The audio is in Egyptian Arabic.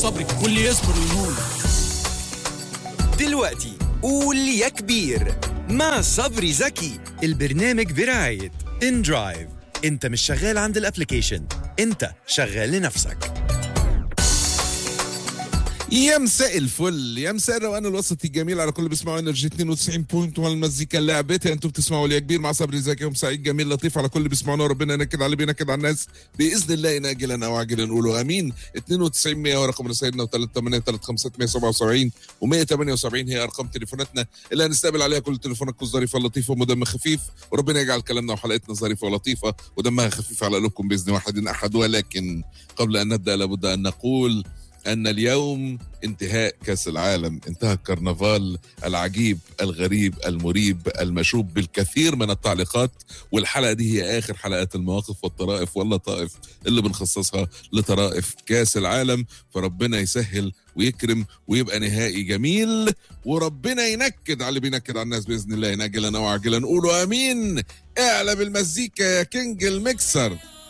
صبري واللي يصبر يهون دلوقتي قول يا كبير مع صبري زكي البرنامج برعاية ان درايف انت مش شغال عند الابليكيشن انت شغال لنفسك يا مساء الفل يا مساء الروقان الوسطي الجميل على كل اللي بيسمعوا انرجي 92 بوينت والمزيكا لعبتها انتوا بتسمعوا ليا كبير مع صبري زكي يوم سعيد جميل لطيف على كل اللي بيسمعونا وربنا ينكد على بينكد على الناس باذن الله إن اجلا او عاجلا نقولوا امين 92 100 هو رقم رسائلنا و38 و178 هي ارقام تليفوناتنا اللي هنستقبل عليها كل تليفوناتكم الظريفه اللطيفه ودم خفيف وربنا يجعل كلامنا وحلقتنا ظريفه ولطيفه ودمها خفيف على قلوبكم باذن واحد احد ولكن قبل ان نبدا لابد ان نقول أن اليوم انتهاء كأس العالم انتهى الكرنفال العجيب الغريب المريب المشوب بالكثير من التعليقات والحلقة دي هي آخر حلقات المواقف والطرائف واللطائف اللي بنخصصها لطرائف كأس العالم فربنا يسهل ويكرم ويبقى نهائي جميل وربنا ينكد على اللي بينكد على الناس بإذن الله ناجلا أو عاجلا قولوا آمين اعلى بالمزيكا يا كينج الميكسر